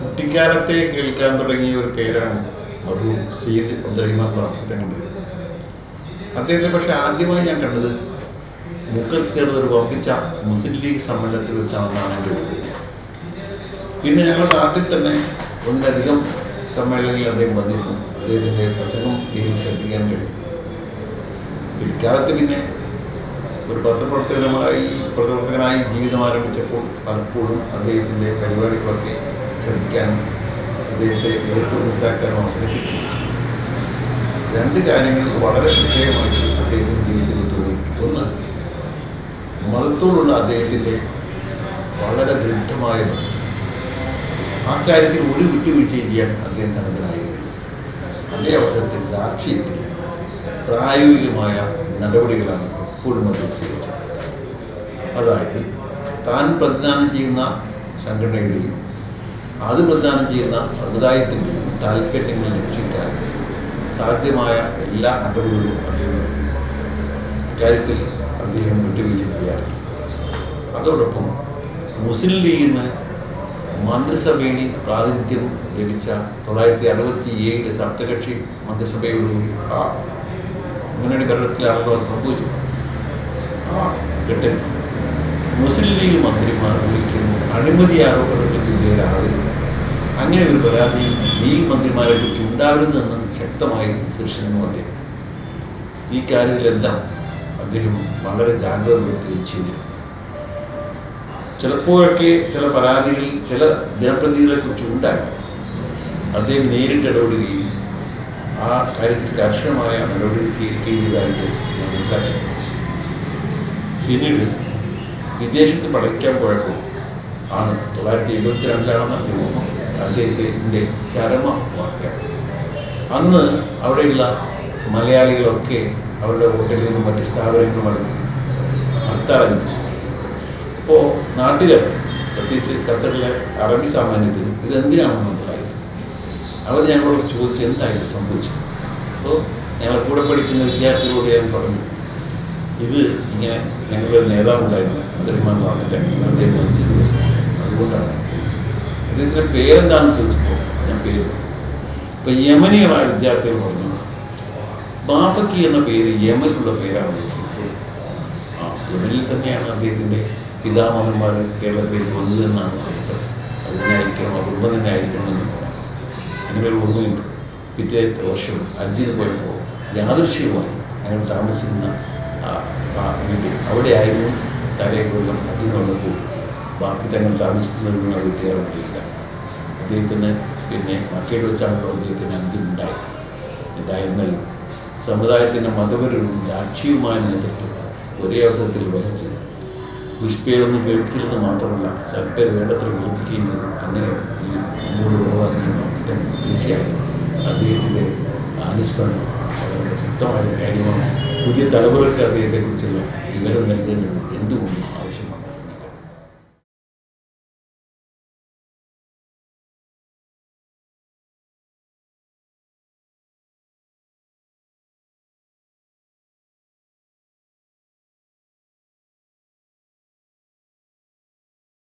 കുട്ടിക്കാലത്തെ കേൾക്കാൻ തുടങ്ങിയ ഒരു പേരാണ് ഒരു സീദ് അബ്ദുറഹിമാൻ ബാബുത്തങ്ങളുടെ അദ്ദേഹത്തെ പക്ഷെ ആദ്യമായി ഞാൻ കണ്ടത് മുഖത്ത് ചേർന്ന ഒരു വമ്പിച്ച മുസ്ലിം ലീഗ് സമ്മേളനത്തിൽ വെച്ചാണെന്നാണ് എൻ്റെ ഓർമ്മ. പിന്നെ ഞങ്ങളുടെ നാട്ടിൽ തന്നെ ഒന്നിലധികം സമ്മേളനങ്ങളിൽ അദ്ദേഹം വന്നിരുന്നു അദ്ദേഹത്തിൻ്റെ പ്രസംഗം നേരിൽ ശ്രദ്ധിക്കാൻ കഴിഞ്ഞു പിൽക്കാലത്ത് പിന്നെ ഒരു പത്രപ്രവർത്തകനുമായി പ്രവർത്തകനായി ജീവിതം ആരംഭിച്ചപ്പോൾ പലപ്പോഴും അദ്ദേഹത്തിൻ്റെ പരിപാടികളൊക്കെ ശ്രദ്ധിക്കാനും അദ്ദേഹത്തെ നേരിട്ട് മനസ്സിലാക്കാനും അവസരം കിട്ടി രണ്ട് കാര്യങ്ങൾ വളരെ ശ്രദ്ധേയമായി അദ്ദേഹത്തിൻ്റെ ജീവിതത്തിൽ തോന്നി ഒന്ന് മതത്തോടുള്ള അദ്ദേഹത്തിൻ്റെ വളരെ ദൃഢമായ ബന്ധം ആ കാര്യത്തിൽ ഒരു വിട്ടുവീഴ്ചയും ചെയ്യാൻ അദ്ദേഹം സന്നദ്ധനായിരുന്നില്ല അതേ അവസരത്തിൽ രാഷ്ട്രീയത്തിൽ പ്രായോഗികമായ നടപടികളാണ് എപ്പോഴും അദ്ദേഹം സ്വീകരിച്ചത് അതായത് താൻ പ്രതിദാനം ചെയ്യുന്ന സംഘടനയുടെയും അത് പ്രതിദാനം ചെയ്യുന്ന സമുദായത്തിൻ്റെയും താല്പര്യങ്ങൾ രക്ഷിക്കാൻ സാധ്യമായ എല്ലാ നടപടികളും അദ്ദേഹം നടത്തി. ഇക്കാര്യത്തിൽ അദ്ദേഹം വിട്ടുവീഴ്ച തയ്യാറായി അതോടൊപ്പം മുസ്ലിം ലീഗിന് മന്ത്രിസഭയിൽ പ്രാതിനിധ്യം ലഭിച്ച തൊള്ളായിരത്തി അറുപത്തി ഏഴിലെ സപ്തകക്ഷി മന്ത്രിസഭയോടുകൂടി ആ മുന്നണി ഭരണത്തിലാണല്ലോ അത് സംഭവിച്ചത് ആ ഘട്ടത്തിൽ മുസ്ലിം ലീഗ് മന്ത്രിമാർ ഒരിക്കലും അഴിമതി ആരോപണങ്ങൾക്ക് വിധേയരാകരുത് അങ്ങനെ ഒരു പരാതി ലീഗ് മന്ത്രിമാരെ കുറിച്ച് ഉണ്ടാകരുതെന്ന് ശക്തമായി ശീർഷിക്കുന്നു അദ്ദേഹം ഈ കാര്യത്തിലെല്ലാം അദ്ദേഹം വളരെ ജാഗ്രത പുലർത്തുകയും ചെയ്തിരുന്നു ചിലപ്പോഴൊക്കെ ചില പരാതികൾ ചില ജനപ്രതിനിധികളെ കുറിച്ച് ഉണ്ടായി അദ്ദേഹം നേരിട്ട് ഇടപെടുകയും ആ കാര്യത്തിൽ കർശനമായ നടപടി സ്വീകരിക്കുകയും ചെയ്തതായിട്ട് ഞാൻ മനസ്സിലാക്കി പിന്നീട് വിദേശത്ത് പഠിക്കാൻ പോയപ്പോൾ ആണ് തൊള്ളായിരത്തി എഴുപത്തിരണ്ടിലാണെന്ന് തോന്നുന്നു അദ്ദേഹത്തിൻ്റെ ചരമ വാർത്ത അന്ന് അവിടെയുള്ള മലയാളികളൊക്കെ അവരുടെ ഹോട്ടലുകളും മറ്റ് സ്ഥാപനങ്ങളും അടച്ച് ഹർത്താൽ അനുവദിച്ചു അപ്പോൾ നാട്ടുകാർ പ്രത്യേകിച്ച് ഖത്തറിലെ അറബി സാമാന്യത്തിൽ ഇതെന്തിനാണെന്ന് മനസ്സിലായി അവർ ഞങ്ങളോട് ചോദിച്ചു എന്തായിരുന്നു സംഭവിച്ചത് അപ്പോൾ ഞങ്ങൾ കൂടെ പഠിക്കുന്ന വിദ്യാർത്ഥികളോട് ഞാൻ പറഞ്ഞു ഇത് ഇങ്ങനെ ഞങ്ങളുടെ ഒരു നേതാവുണ്ടായിരുന്നു അബ്ദുറഹ്മാൻ വാക്കത്തെ അദ്ദേഹം അഞ്ച് ദിവസം അതുകൊണ്ടാണ് അദ്ദേഹത്തിൻ്റെ പേരെന്താണെന്ന് ചോദിച്ചപ്പോൾ ഞാൻ പേര് പറഞ്ഞു. അപ്പോൾ യമനികളായ വിദ്യാർത്ഥികൾ പറഞ്ഞു ബാഫക്കി എന്ന പേര് യമനിലുള്ള പേരാണ് ഇപ്പോൾ ആ യമനിൽ തന്നെയാണ് അദ്ദേഹത്തിൻ്റെ പിതാമഹന്മാർ കേരളത്തിലേക്ക് വന്നതെന്നാണ് ചരിത്രം അത് തന്നെയായിരിക്കണം ആ കുടുംബം തന്നെ ആയിരിക്കണം എന്ന് അങ്ങനെ ഒരു ഓർമ്മയുണ്ട് പിറ്റേ വർഷം അഞ്ചിന് പോയപ്പോൾ യാദൃശ്യമായി ഞങ്ങൾ താമസിക്കുന്ന ആ ആ വീട്ടിൽ അവിടെയായിരുന്നു തലേ കൊല്ലം അഞ്ചിന് വന്നപ്പോൾ ബാക്കി തങ്ങൾ താമസിക്കുന്നതെന്ന് ആ വീട്ടുകാരറിയില്ല അദ്ദേഹത്തിന് പിന്നെ മക്കയിൽ വെച്ചാണല്ലോ അദ്ദേഹത്തിന് അന്ത്യമുണ്ടായി എന്തായിരുന്നാലും സമുദായത്തിൻ്റെ മതപരവും രാഷ്ട്രീയവുമായ നേതൃത്വം ഒരേ അവസരത്തിൽ വഹിച്ച് ദുഷ്പേരൊന്നും കേൾപ്പിച്ചില്ലെന്ന് മാത്രമല്ല സൽപ്പേര് വേണ്ടത്ര കേൾപ്പിക്കുകയും ചെയ്തു അങ്ങനെ ഈ നമ്മോട് ഉറവാക്കുകയും തീർച്ചയായും അദ്ദേഹത്തിൻ്റെ അനുസ്മരണം വളരെ പ്രസക്തമായ ഒരു കാര്യമാണ് പുതിയ തലമുറയ്ക്ക് അദ്ദേഹത്തെക്കുറിച്ചുള്ള വിവരം നൽകേണ്ടത് എന്തുകൊണ്ടും ആവശ്യം